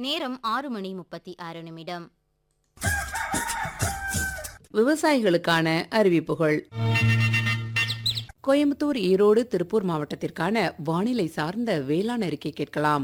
நேரம் ஆறு மணி முப்பத்தி ஆறு நிமிடம் விவசாயிகளுக்கான அறிவிப்புகள் கோயம்புத்தூர் ஈரோடு திருப்பூர் மாவட்டத்திற்கான வானிலை சார்ந்த வேளாண் அறிக்கை கேட்கலாம்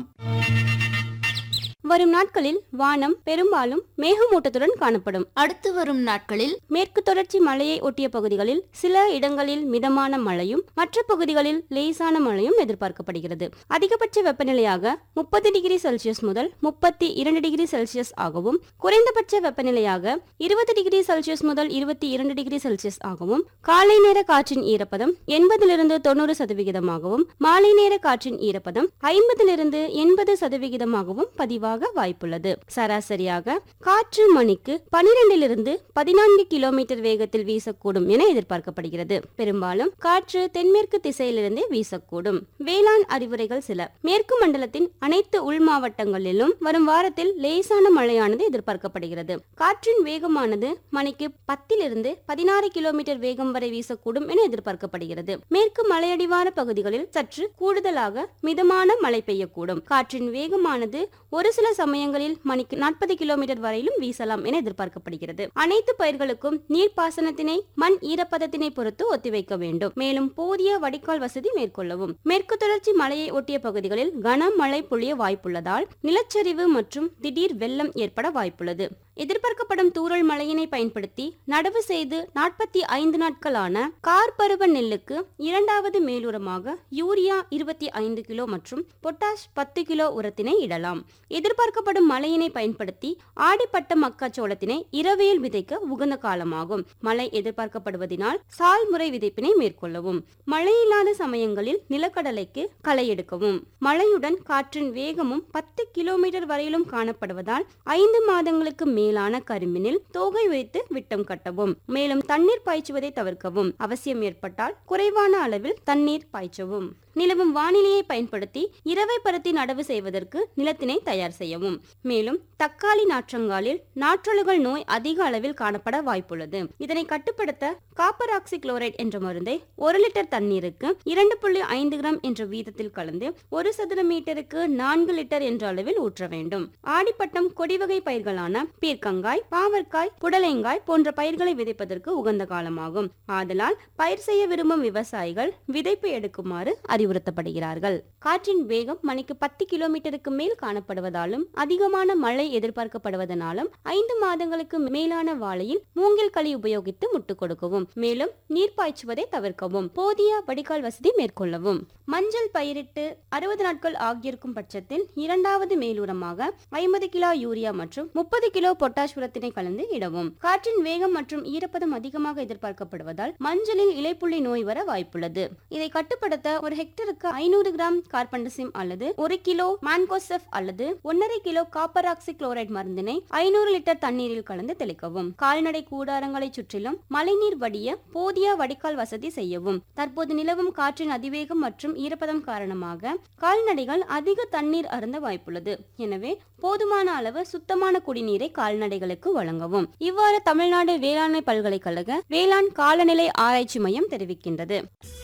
வரும் நாட்களில் வானம் பெரும்பாலும் மேகமூட்டத்துடன் காணப்படும் அடுத்து வரும் நாட்களில் மேற்கு தொடர்ச்சி மலையை ஒட்டிய பகுதிகளில் சில இடங்களில் மிதமான மழையும் மற்ற பகுதிகளில் லேசான மழையும் எதிர்பார்க்கப்படுகிறது அதிகபட்ச வெப்பநிலையாக முப்பது டிகிரி செல்சியஸ் முதல் முப்பத்தி இரண்டு டிகிரி செல்சியஸ் ஆகவும் குறைந்தபட்ச வெப்பநிலையாக இருபது டிகிரி செல்சியஸ் முதல் இருபத்தி இரண்டு டிகிரி செல்சியஸ் ஆகவும் காலை நேர காற்றின் ஈரப்பதம் எண்பதிலிருந்து தொண்ணூறு சதவிகிதமாகவும் மாலை நேர காற்றின் ஈரப்பதம் ஐம்பதிலிருந்து எண்பது சதவிகிதமாகவும் பதிவாக வாய்ப்புள்ளது சராசரியாக காற்று மணிக்கு பனிரெண்டிலிருந்து பதினான்கு கிலோமீட்டர் வேகத்தில் வீசக்கூடும் என எதிர்பார்க்கப்படுகிறது பெரும்பாலும் காற்று தென்மேற்கு திசையிலிருந்தே வீசக்கூடும் வேளாண் அறிவுரைகள் சில மேற்கு மண்டலத்தின் அனைத்து உள் மாவட்டங்களிலும் வரும் வாரத்தில் லேசான மழையானது எதிர்பார்க்கப்படுகிறது காற்றின் வேகமானது மணிக்கு பத்திலிருந்து பதினாறு கிலோமீட்டர் வேகம் வரை வீசக்கூடும் என எதிர்பார்க்கப்படுகிறது மேற்கு மலையடிவார பகுதிகளில் சற்று கூடுதலாக மிதமான மழை பெய்யக்கூடும் காற்றின் வேகமானது ஒரு சில சமயங்களில் மணிக்கு நாற்பது கிலோமீட்டர் வரையிலும் வீசலாம் என எதிர்பார்க்கப்படுகிறது அனைத்து பயிர்களுக்கும் நீர்ப்பாசனத்தினை மண் ஈரப்பதத்தினை பொறுத்து ஒத்திவைக்க வேண்டும் மேலும் போதிய வடிகால் வசதி மேற்கொள்ளவும் மேற்கு தொடர்ச்சி மலையை ஒட்டிய பகுதிகளில் கனமழை பொழிய வாய்ப்புள்ளதால் நிலச்சரிவு மற்றும் திடீர் வெள்ளம் ஏற்பட வாய்ப்புள்ளது எதிர்பார்க்கப்படும் தூறல் மழையினை பயன்படுத்தி நடவு செய்து நாற்பத்தி ஐந்து நாட்களான கார் பருவ நெல்லுக்கு இரண்டாவது மேலுரமாக யூரியா இருபத்தி ஐந்து கிலோ மற்றும் பொட்டாஷ் பத்து கிலோ உரத்தினை இடலாம் எதிர்பார்க்கப்படும் மழையினை பயன்படுத்தி ஆடிப்பட்ட மக்காச்சோளத்தினை இரவையில் விதைக்க உகந்த காலமாகும் மழை எதிர்பார்க்கப்படுவதினால் சால் முறை விதைப்பினை மேற்கொள்ளவும் மழை இல்லாத சமயங்களில் நிலக்கடலைக்கு களை எடுக்கவும் மழையுடன் காற்றின் வேகமும் பத்து கிலோமீட்டர் வரையிலும் காணப்படுவதால் ஐந்து மாதங்களுக்கு மேலான கரும்பினில் தோகை வைத்து விட்டம் கட்டவும் மேலும் தண்ணீர் பாய்ச்சுவதை தவிர்க்கவும் அவசியம் ஏற்பட்டால் குறைவான அளவில் தண்ணீர் பாய்ச்சவும் நிலவும் வானிலையை பயன்படுத்தி இரவை பருத்தி நடவு செய்வதற்கு நிலத்தினை தயார் செய்யவும் மேலும் தக்காளி நாற்றங்காலில் நாற்றொழுகல் நோய் அதிக அளவில் காணப்பட வாய்ப்புள்ளது இதனை கட்டுப்படுத்த காப்பர் ஆக்சி குளோரைட் என்ற மருந்தை ஒரு லிட்டர் தண்ணீருக்கு இரண்டு புள்ளி ஐந்து கிராம் என்ற வீதத்தில் கலந்து ஒரு சதுர மீட்டருக்கு நான்கு லிட்டர் என்ற அளவில் ஊற்ற வேண்டும் ஆடிப்பட்டம் கொடிவகை பயிர்களான பீர்க்கங்காய் பாவற்காய் புடலைங்காய் போன்ற பயிர்களை விதைப்பதற்கு உகந்த காலமாகும் ஆதலால் பயிர் செய்ய விரும்பும் விவசாயிகள் விதைப்பு எடுக்குமாறு அறிவுறுத்தப்படுகிறார்கள் காற்றின் வேகம் மணிக்கு பத்து கிலோமீட்டருக்கு மேல் காணப்படுவதாலும் அதிகமான மழை எதிர்பார்க்கப்படுவதனாலும் ஐந்து மாதங்களுக்கு மேலான வாழையில் மூங்கில் களி உபயோகித்து முட்டு கொடுக்கவும் மேலும் நீர் பாய்ச்சுவதை தவிர்க்கவும் போதிய வடிகால் வசதி மேற்கொள்ளவும் மஞ்சள் பயிரிட்டு அறுபது நாட்கள் ஆகியிருக்கும் பட்சத்தில் இரண்டாவது மேலுரமாக ஐம்பது கிலோ யூரியா மற்றும் முப்பது கிலோ பொட்டாஷ் உரத்தினை கலந்து இடவும் காற்றின் வேகம் மற்றும் ஈரப்பதம் அதிகமாக எதிர்பார்க்கப்படுவதால் மஞ்சளில் இலைப்புள்ளி நோய் வர வாய்ப்புள்ளது இதை கட்டுப்படுத்த ஒரு ஹெக்டருக்கு ஐநூறு கிராம் கார்பன்டசிம் அல்லது ஒரு கிலோ மான்கோசெஃப் அல்லது ஒன்னரை கிலோ காப்பர் ஆக்சி குளோரைட் மருந்தினை ஐநூறு லிட்டர் தண்ணீரில் கலந்து தெளிக்கவும் கால்நடை கூடாரங்களை சுற்றிலும் மழைநீர் வடிய போதிய வடிகால் வசதி செய்யவும் தற்போது நிலவும் காற்றின் அதிவேகம் மற்றும் ஈரப்பதம் காரணமாக கால்நடைகள் அதிக தண்ணீர் அருந்த வாய்ப்புள்ளது எனவே போதுமான அளவு சுத்தமான குடிநீரை கால்நடைகளுக்கு வழங்கவும் இவ்வாறு தமிழ்நாடு வேளாண்மை பல்கலைக்கழக வேளாண் காலநிலை ஆராய்ச்சி மையம் தெரிவிக்கின்றது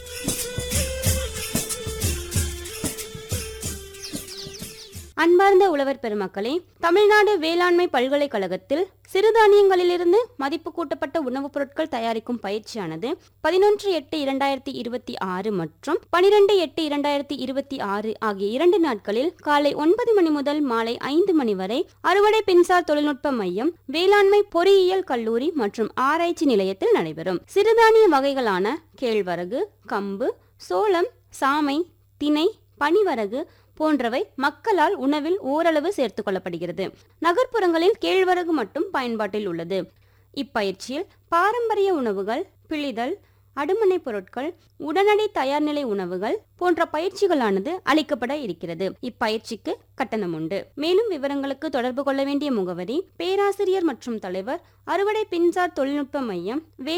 அன்பார்ந்த உழவர் பெருமக்களே தமிழ்நாடு வேளாண்மை பல்கலைக்கழகத்தில் சிறுதானியங்களிலிருந்து மதிப்பு கூட்டப்பட்ட உணவுப் பொருட்கள் தயாரிக்கும் பயிற்சியானது பதினொன்று எட்டு இரண்டாயிரத்தி இருபத்தி ஆறு மற்றும் பனிரெண்டு எட்டு இரண்டாயிரத்தி இருபத்தி ஆறு ஆகிய இரண்டு நாட்களில் காலை ஒன்பது மணி முதல் மாலை ஐந்து மணி வரை அறுவடை மின்சார் தொழில்நுட்ப மையம் வேளாண்மை பொறியியல் கல்லூரி மற்றும் ஆராய்ச்சி நிலையத்தில் நடைபெறும் சிறுதானிய வகைகளான கேழ்வரகு கம்பு சோளம் சாமை திணை பனிவரகு போன்றவை மக்களால் உணவில் ஓரளவு சேர்த்துக் கொள்ளப்படுகிறது நகர்ப்புறங்களில் கேழ்வரகு மட்டும் பயன்பாட்டில் உள்ளது இப்பயிற்சியில் பாரம்பரிய உணவுகள் பிழிதல் அடுமனை பொருட்கள் உடனடி தயார்நிலை உணவுகள் போன்ற பயிற்சிகளானது அளிக்கப்பட இருக்கிறது இப்பயிற்சிக்கு கட்டணம் உண்டு மேலும் விவரங்களுக்கு தொடர்பு கொள்ள வேண்டிய முகவரி பேராசிரியர் மற்றும் தலைவர் அறுவடை பின்சார் தொழில்நுட்ப மையம் வே